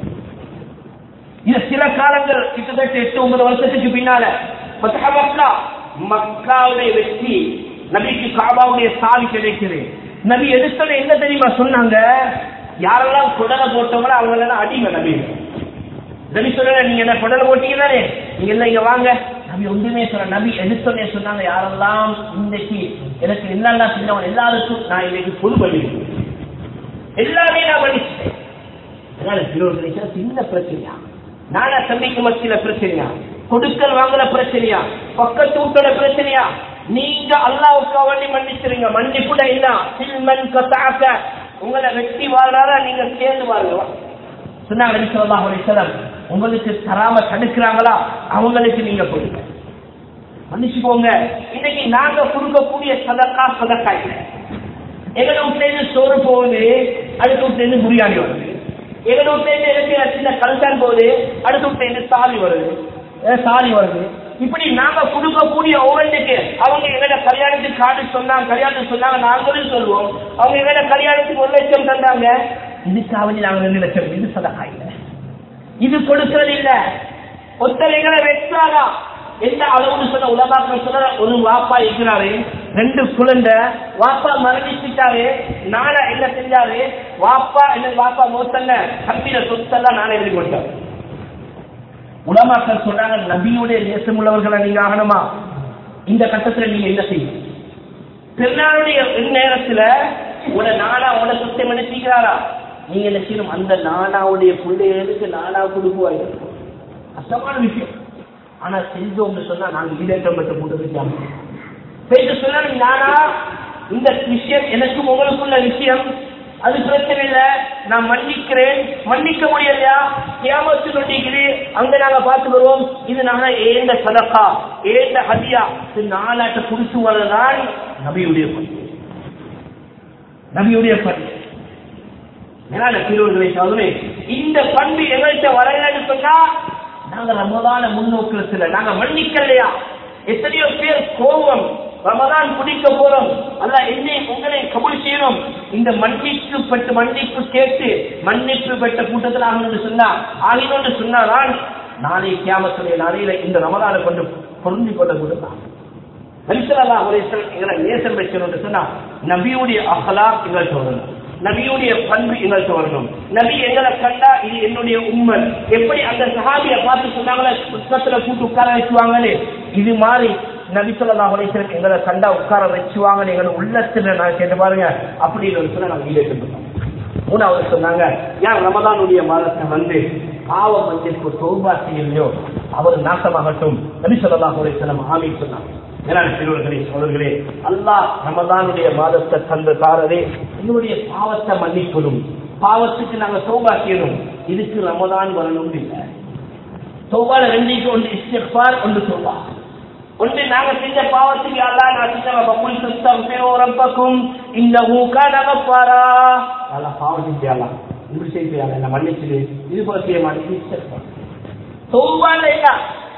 இது சில காலங்கள் கிட்டத்தட்ட எட்டு ஒன்பது வருஷத்துக்கு பின்னால ஃபத்ஹ மக்கா மக்காவுடைய வெற்றி நபிக்கு காபாவுடைய சாவி கிடைக்குது நபி எடுத்தது என்ன தெரியுமா சொன்னாங்க யாரெல்லாம் குடலை போட்டவங்களோ அவங்க எல்லாம் அடிமை நபி நபி சொல்ல நீங்க என்ன குடலை போட்டீங்க தானே நீங்க எல்லாம் இங்க வாங்க நபி ஒன்றுமே சொல்ல நபி எடுத்தோடனே சொன்னாங்க யாரெல்லாம் இன்னைக்கு எனக்கு என்னெல்லாம் செஞ்சவங்க எல்லாருக்கும் நான் இன்னைக்கு பொது பண்ணிருக்கேன் எல்லாமே நான் பண்ணிட்டேன் அதனால திருவள்ளுவர் சின்ன பிரச்சனையா நானா தம்பிக்கு மத்தியில பிரச்சனையா கொடுக்கல் வாங்குற பிரச்சனையா பக்கத்து வீட்டோட பிரச்சனையா நீங்க அல்லாவுக்கு வேண்டி மன்னிச்சிருங்க மன்னிப்புட என்ன சில்மன் கத்தாக்க உங்களை வெட்டி வாழ்றாரா நீங்க சேர்ந்து வாருங்க சொன்னாங்க நபி ஸல்லல்லாஹு அலைஹி வஸல்லம் உங்களுக்கு தராம தடுக்கிறாங்களா அவங்களுக்கு நீங்க கொடுங்க மன்னிச்சுக்கோங்க இன்னைக்கு நாங்க கொடுக்கக்கூடிய சதக்கா சதக்கா இல்லை எங்க வீட்டுல இருந்து சோறு போகுது அடுத்த வீட்டுல இருந்து பிரியாணி வருது எங்க வீட்டுல இருந்து எனக்கு சின்ன கல்சான் போகுது அடுத்த வீட்டுல இருந்து சாலி வருது அஹ் சாலி வருது இப்படி நாங்க கொடுக்கக்கூடிய ஒவ்வொன்றுக்கு அவங்க எங்கட கல்யாணத்துக்கு காடு சொன்னாங்க கல்யாணத்துக்கு சொன்னாங்க நாங்களும் சொல்லுவோம் அவங்க எங்கட கல்யாணத்துக்கு ஒரு லட்சம் தந்தாங்க இதுக்காக நாங்க ரெண்டு லட்சம் இது சதக்கா இல்லை இது கொடுக்கிறது இல்ல ஒத்தலைகளை வெற்றாரா எந்த அளவுன்னு சொன்ன உலகாக்கள் சொன்ன ஒரு வாப்பா இருக்கிறாரு ரெண்டு குழந்தை வாப்பா மரணிச்சுட்டாரு நானா என்ன செஞ்சாரு வாப்பா என்ன வாப்பா மோத்தல்ல கம்பியில சொத்தெல்லாம் நானே எழுதி கொடுத்தேன் உலமாக்கள் சொல்றாங்க நபியுடைய நேசம் உள்ளவர்களை நீங்க ஆகணுமா இந்த கட்டத்துல நீங்க என்ன செய்யும் பெருநாளுடைய நேரத்துல உன நானா உன சுத்தம் என்ன செய்கிறாரா நீங்க என்ன செய்யணும் அந்த நானாவுடைய பிள்ளைகளுக்கு நானா கொடுக்குவாங்க கஷ்டமான விஷயம் ஆனா செஞ்சோம்னு சொன்னா நாங்க ஈடேற்றம் பெற்ற கூட்டத்துக்கு பேச சொன்னா நானா இந்த விஷயம் எனக்கும் உங்களுக்குள்ள விஷயம் அது பிரச்சனை இல்ல நான் மன்னிக்கிறேன் மன்னிக்க முடியலையா கேமத்து நொட்டிக்குது அங்க நாங்க பார்த்து வருவோம் இது நாங்க ஏந்த சதக்கா ஏந்த ஹதியா இது நாலாட்ட குடிச்சு வரதான் நபியுடைய பணி நபியுடைய பணி மேலான பிரிவுகளை சாதனை இந்த பண்பு எங்கள்கிட்ட வரலன்னு சொன்னா நாங்க ரமதான முன்னோக்கத்துல நாங்க மன்னிக்கலையா எத்தனையோ பேர் கோபம் ரமதான் குடிக்க போறோம் அல்ல என்னை உங்களை கபூல் செய்யணும் இந்த மன்னிப்பு பெற்று மன்னிப்பு கேட்டு மன்னிப்பு பெற்ற கூட்டத்தில் ஆகணும்னு சொன்னா ஆகினோன்னு சொன்னாதான் நாளை கியாமத்துடைய நாளையில இந்த ரமதானை கொண்டு பொருந்தி கொள்ள கொடுத்தான் நபிசல்லா அலிஸ்லாம் எங்களை நேசம் வைக்கணும்னு சொன்னா நபியுடைய அகலா எங்கள்கிட்ட வரணும் நபியுடைய பண்பு எங்கள்கிட்ட வரணும் நபி எங்களை கண்டா இது என்னுடைய உண்மை எப்படி அந்த சஹாபிய பார்த்து சொன்னாங்களே புத்தகத்துல கூட்டு உட்கார வச்சுவாங்களே இது மாதிரி நபி சொல்லா அலிஸ்லாம் எங்களை கண்டா உட்கார வச்சுவாங்கன்னு எங்களை உள்ளத்துல நான் கேட்டு பாருங்க அப்படின்னு சொன்னா நாங்க ஈடேற்று மூணாவது சொன்னாங்க யார் ரமதானுடைய மாதத்தை வந்து பாவ மன்னிப்பு தோபா செய்யலையோ அவர் நாசமாகட்டும் நபி சொல்லா அலிஸ்லாம் ஆமி சொன்னாங்க மேலான சிறுவர்களே சோழர்களே அல்லாஹ் ரமதானுடைய மாதத்தை தந்த தாரரே என்னுடைய பாவத்தை மன்னிக்கணும் பாவத்துக்கு நாங்க தௌபா செய்யணும் இதுக்கு ரமதான் வரணும் இல்லை தௌபால ரெண்டுக்கு ஒன்று இஸ்திஃபார் ஒன்று தௌபா ஒன்று நாங்க செஞ்ச பாவத்துக்கு அல்லாஹ் நான் செஞ்ச பக்குல் தஸ்தக்பிரு ரப்பக்கும் இன்னஹு கான கஃபாரா அல்லாஹ் பாவம் செஞ்சாலாம் இப்படி செய்யால என்ன மன்னிச்சிடு இது போல செய்ய மாட்டேங்குது இஸ்திஃபார் தௌபால என்ன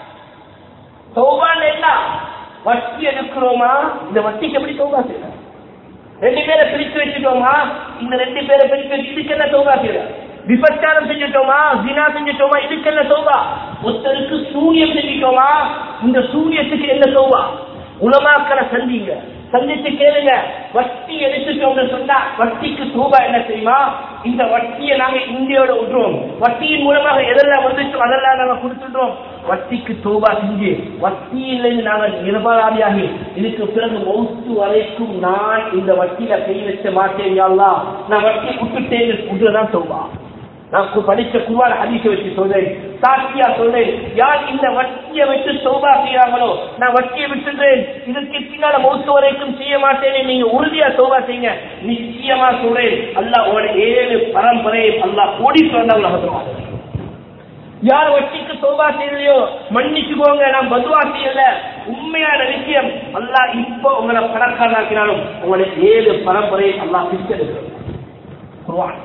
தௌபால என்ன வட்டி எடுக்கிறோமா இந்த வட்டிக்கு எப்படி தௌபா செய்யலாம் ரெண்டு பேரை பிரிச்சு வச்சுட்டோமா இந்த ரெண்டு பேரை பிரிச்சு வச்சு இதுக்கு என்ன தௌபா செய்யலாம் விபச்சாரம் செஞ்சுட்டோமா ஜினா செஞ்சுட்டோமா இதுக்கு என்ன தௌபா ஒருத்தருக்கு சூனியம் செஞ்சுட்டோமா இந்த சூனியத்துக்கு என்ன தௌபா உலமாக்களை சந்திங்க சந்திச்சு கேளுங்க வட்டி எடுத்துட்டோம்னு சொன்னா வட்டிக்கு தூபா என்ன தெரியுமா இந்த வட்டியை நாங்க இந்தியோட விட்டுருவோம் வட்டியின் மூலமாக எதெல்லாம் வந்துச்சோ அதெல்லாம் நாங்க கொடுத்துடுறோம் வட்டிக்கு தூபா செஞ்சு வட்டியிலிருந்து நாங்கள் நிரபராதியாகி இதுக்கு பிறகு மௌத்து வரைக்கும் நான் இந்த வட்டியில கை வச்ச மாட்டேன் யாழ்லா நான் வட்டி விட்டுட்டேன் விட்டுதான் தூபா நான் கு- படிச்ச குருவான ஹதீஸ வச்சு சொல்றேன் சாட்சியா சொல்றேன் யார் இந்த வட்டியை வச்சு சோபா செய்யறாங்களோ நான் வட்டியை விட்டுறேன் இதுக்கு பின்னால மௌத்து வரைக்கும் செய்ய மாட்டேன்னு நீங்க உறுதியா சோபா செய்யுங்க நிச்சயமா சொல்றேன் அல்லாஹ் உங்களோட ஏழு பரம்பரையை அல்லாஹ் கோடி சொன்னவங்க யார் வட்டிக்கு சோபா செய்யலையோ மன்னிச்சுக்கோங்க நான் பதுவா செய்யல உண்மையான விஷயம் அல்லாஹ் இப்போ உங்களை பணக்காரனாக்கினாலும் உங்களை ஏழு பரம்பரையை அல்லாஹ் பிரிச்செடுக்கிறோம் குர்ஆன்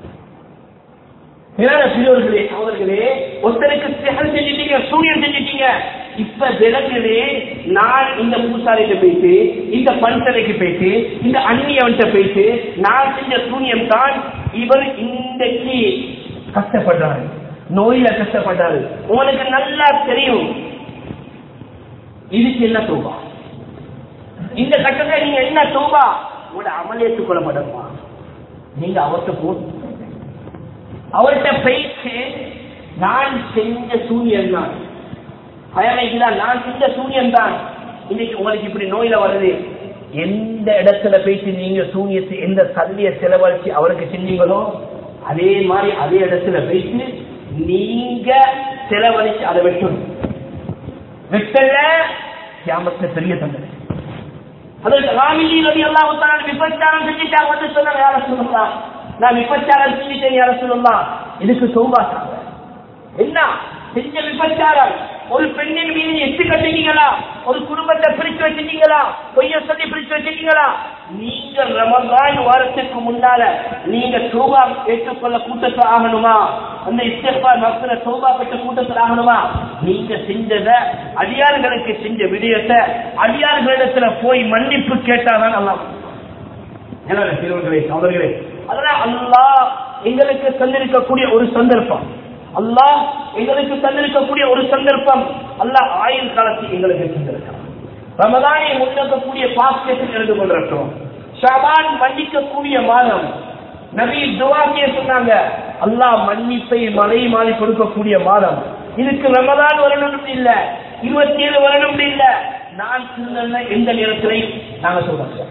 மேலான பெரியவர்களே அவர்களே ஒருத்தருக்கு சிகல் செஞ்சிட்டீங்க சூரியன் செஞ்சிட்டீங்க இப்ப விலங்குலே நான் இந்த பூசாரிட்ட போயிட்டு இந்த பஞ்சரைக்கு போயிட்டு இந்த அந்நியவன்கிட்ட போயிட்டு நான் செஞ்ச சூனியம் தான் இவர் இன்றைக்கு கஷ்டப்படுறாரு நோயில கஷ்டப்படுறாரு உங்களுக்கு நல்லா தெரியும் இதுக்கு என்ன தூபா இந்த கட்டத்தை நீங்க என்ன தூபா உங்களோட அமலேற்றுக் கொள்ளப்படுமா நீங்க அவர்கிட்ட போ அவர்கிட்ட போயிட்டு நான் செஞ்ச சூரியன் தான் பயமைக்குதான் நான் செஞ்ச சூரியன் தான் இன்னைக்கு உங்களுக்கு இப்படி நோயில வருது எந்த இடத்துல போயிட்டு நீங்க சூரியத்தை எந்த சல்லிய செலவழிச்சு அவருக்கு செஞ்சீங்களோ அதே மாதிரி அதே இடத்துல போயிட்டு நீங்க செலவழிச்சு அதை வெட்டணும் வெட்டல கியாமத்துல பெரிய தண்டனை அதற்கு ராமிலி ரவி அல்லாஹ் விபச்சாரம் செஞ்சுட்டாங்க வந்து சொன்னாங்க யார சொல்லலாம் நான் விபச்சாரம் செஞ்சுட்டேன் யார சொல்லலாம் இதுக்கு சௌபாசாங்க என்ன செஞ்ச விபச்சாரம் ஒரு பெண்ணின் மீது எட்டு கட்டினீங்களா ஒரு குடும்பத்தை பிரிச்சு வச்சிட்டீங்களா பொய்ய சொல்லி பிரிச்சு வச்சிட்டீங்களா நீங்க ரமலான் வாரத்துக்கு முன்னால நீங்க சோபா ஏற்றுக்கொள்ள கூட்டத்தில் ஆகணுமா அந்த இஸ்தேஃபார் மக்களை சோபா பெற்ற கூட்டத்தில் ஆகணுமா நீங்க செஞ்சத அடியார்களுக்கு செஞ்ச விடயத்தை அடியார்களிடத்துல போய் மன்னிப்பு கேட்டாதான் நல்லா என்ன சிறுவர்களே சகோதரர்களே அதனால அல்லாஹ் எங்களுக்கு தந்திருக்கக்கூடிய ஒரு சந்தர்ப்பம் அல்லாஹ் எங்களுக்கு தந்திருக்கக்கூடிய ஒரு சந்தர்ப்பம் அல்லாஹ் ஆயுள் காலத்தை எங்களுக்கு தந்திருக்கிறான் ரமதானை முன்னோக்கக்கூடிய பாக்கியத்தில் இருந்து கொண்டிருக்கிறோம் ஷாபான் மன்னிக்கக்கூடிய மாதம் நபி துவாக்கிய சொன்னாங்க அல்லாஹ் மன்னிப்பை மலை மாறி கொடுக்கக்கூடிய மாதம் இதுக்கு ரமதான் வரணும் இல்ல இருபத்தி ஏழு வரணும் இல்ல நான் சொன்ன எந்த நேரத்திலையும் நாங்க சொல்றோம்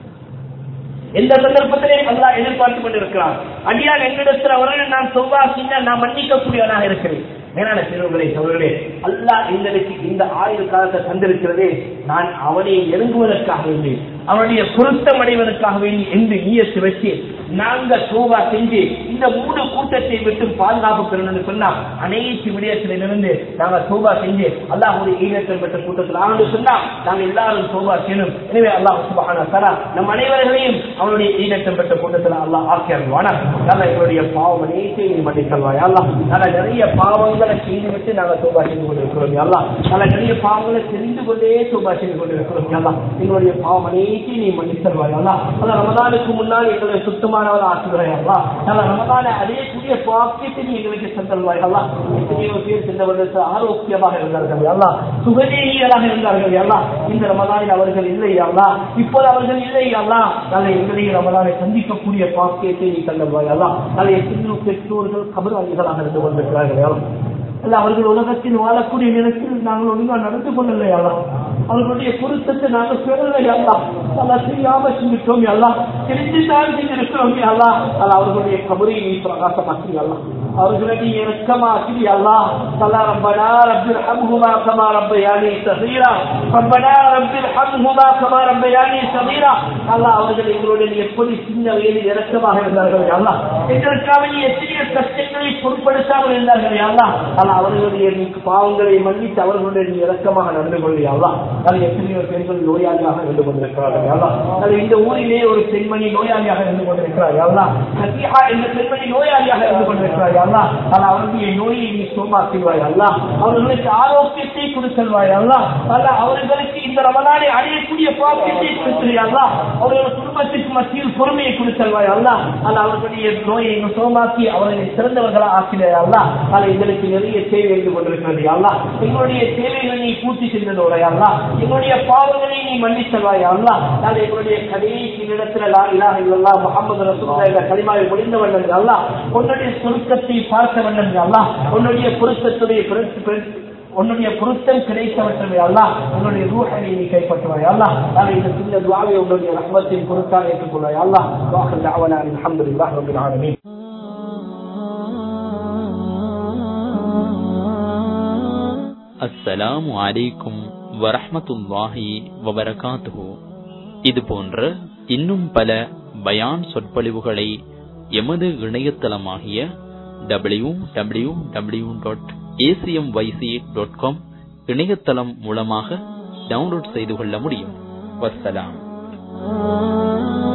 எந்த சந்தர்ப்பத்திலையும் அல்லாஹ் எதிர்பார்த்து கொண்டிருக்கிறான் அடியார் என்னிடத்தில் அவர்கள் நான் சொல்வாசிங்க நான் மன்னிக்கக்கூடியவனாக இருக்கிறேன் மேலான சிறுவர்களே சோழர்களே அல்லாஹ் எங்களுக்கு இந்த ஆயுள் காலத்தை தந்திருக்கிறதே நான் அவனை நெருங்குவதற்காக வேண்டி அவனுடைய பொருத்தம் அடைவதற்காக வேண்டி என்று ஈயத்து வச்சு நாங்க சோபா செஞ்சு இந்த மூணு கூட்டத்தை விட்டு பாதுகாப்பு பெறணும்னு சொன்னா அனைத்து விடயத்திலிருந்து நாங்க சோபா செஞ்சு அல்லாஹ் ஒரு ஈழத்தில் பெற்ற கூட்டத்தில் ஆண்டு சொன்னா நாங்க எல்லாரும் சோபா செய்யணும் எனவே அல்லாஹ் சுபஹான தலா நம் அனைவர்களையும் அவனுடைய ஈழத்தில் பெற்ற கூட்டத்தில் அல்லாஹ் ஆக்கியருவானா நல்ல எங்களுடைய பாவம் அனைத்தையும் மன்னித்தல்வாய் அல்லாஹ் நல்ல நிறைய பாவங்களை செய்து விட்டு நாங்க சோபா செய்து கொண்டிருக்கிறோம் அல்லாஹ் நல்ல நிறைய பாவங்களை தெரிந்து கொண்டே சோபா செய்து கொண்டிருக்கிறோம் அல்லாஹ் எங்களுடைய பாவம் அனைத்தையும் நீ மன்னித்தல்வாய் அல்லாஹ் அல்ல ரமதானுக்கு முன்னால் எங்களை சுத்தமானவர் ஆக்குகிறாய் அல்லா நல்ல ரமதான அடையக்கூடிய பாக்கியத்தை நீ எங்களுக்கு தந்தல்வாய் அல்லா எத்தனையோ பேர் சென்ற வருடத்தில் ஆரோக்கியமாக இருந்தார்கள் அல்லா சுகதேகியராக இருந்தார்கள் அல்லா இந்த ரமதானில் அவர்கள் இல்லை அல்லா இப்போது அவர்கள் இல்லை அல்லா நல்ல எங்களையும் ரமதானை சந்திக்கக்கூடிய பாக்கியத்தை நீ தந்தல்வாய் அல்லா நல்ல எத்தனையோ பெற்றோர்கள் கபராளிகளாக இருந்து கொண்டிருக்கிறார்கள் அல்லா அல்ல அவர்கள் உலகத்தில் வாழக்கூடிய நேரத்தில் நாங்கள் ஒழுங்கா நடந்து கொள்ளலையாளா அவர்களுடைய பொருத்தத்தை நாங்கள் பெறலையாளா அல்ல தெரியாம செஞ்சுட்டோம் அல்லா தெரிஞ்சுதான் செஞ்சிருக்கிறோம் அல்லா அல்ல அவர்களுடைய கபரை நீ பிரகாசமாக்கி அல்லா அவர்களை நீ இறக்கமாக்கி அல்லா அல்லா ரப்பனா ரப்பில் ஹம்ஹுமா கமா ரப்பயானி சகீரா ரப்பனா ரப்பில் ஹம்ஹுமா கமா ரப்பயானி சகீரா அல்லா அவர்கள் எங்களுடைய எப்படி சின்ன வயதில் இறக்கமாக இருந்தார்கள் அல்லா எங்களுக்காக நீ எத்தனையோ கஷ்டங்களை பொருட்படுத்தாமல் இருந்தார்கள் அல்லா அல்ல அவர்களுடைய நீ பாவங்களை மன்னித்து அவர்களுடைய நீ இறக்கமாக நடந்து கொள்ளியாளா அது எத்தனையோ பெண்கள் நோயாளியாக இருந்து கொண்டிருக்கிறார்கள் அல்லா அது இந்த ஊரிலே ஒரு பெண்மணி நோயாளியாக இருந்து கொண்டிருக்கிறார் அல்லா சத்தியா என்ற பெண்மணி நோயாளியாக இருந்து கொண்டிருக்கிறார் அல்லா அல்ல அவர்களுடைய நோயை நீ சோமாக்குவாய் அல்லா அவர்களுக்கு ஆரோக்கியத்தை கொடுத்தல்வாய் அல்லா அல்ல அவர்களுக்கு இந்த ரமலானை அடையக்கூடிய பாக்கியத்தை கொடுத்துருவாய் அல்லா அவர்கள் குடும்பத்திற்கு மத்தியில் பொறுமையை கொடுத்தல்வாய் அல்லா அல்ல அவர்களுடைய நோயை நீ சோமாக்கி அவர்களை சிறந்தவர்களா ஆக்கினாய் அல்லா அல்ல எங்களுக்கு நிறைய தேவை இருந்து கொண்டிருக்கிறது அல்லா எங்களுடைய தேவைகளை நீ பூர்த்தி செய்ததோட அல்லா எங்களுடைய பாவங்களை நீ மன்னித்தல்வாய் அல்லா நான் எங்களுடைய கடைசி இடத்துல லா இலாஹ இல்லல்லாஹ் முஹம்மது ரசூலுல்லாஹ் என்ற கலிமாவை முடிந்த வண்ணன் அல்லா உன்னுடைய சுருக்கத்தை பார்த்த வண்ணன் அல்லா உன்னுடைய பொருத்தத்துடைய உன்னுடைய பொருத்தம் கிடைத்தவற்றவை அல்லா உன்னுடைய ரூஹனை நீ கைப்பற்றுவாய் அல்லா நான் இந்த சின்ன துவாவை உன்னுடைய ரஹ்மத்தின் பொருத்தால் ஏற்றுக்கொள்வாய் அல்லா வாஹல் தஅவனா அல்ஹம்துலில்லாஹ் ரப்பில் ஆலமீன் அஸ்ஸலாமு அலைக்கும் வரஹ்மத்துல்லாஹி வபரகாத்துஹு இது போன்ற இன்னும் பல பயான் சொற்பொழிவுகளை எமது இணையதளமாகிய W W W dot ACM YC dot com இணையதளம் மூலமாக டவுன்லோட் செய்து கொள்ள முடியும் வஸ்ஸலாம்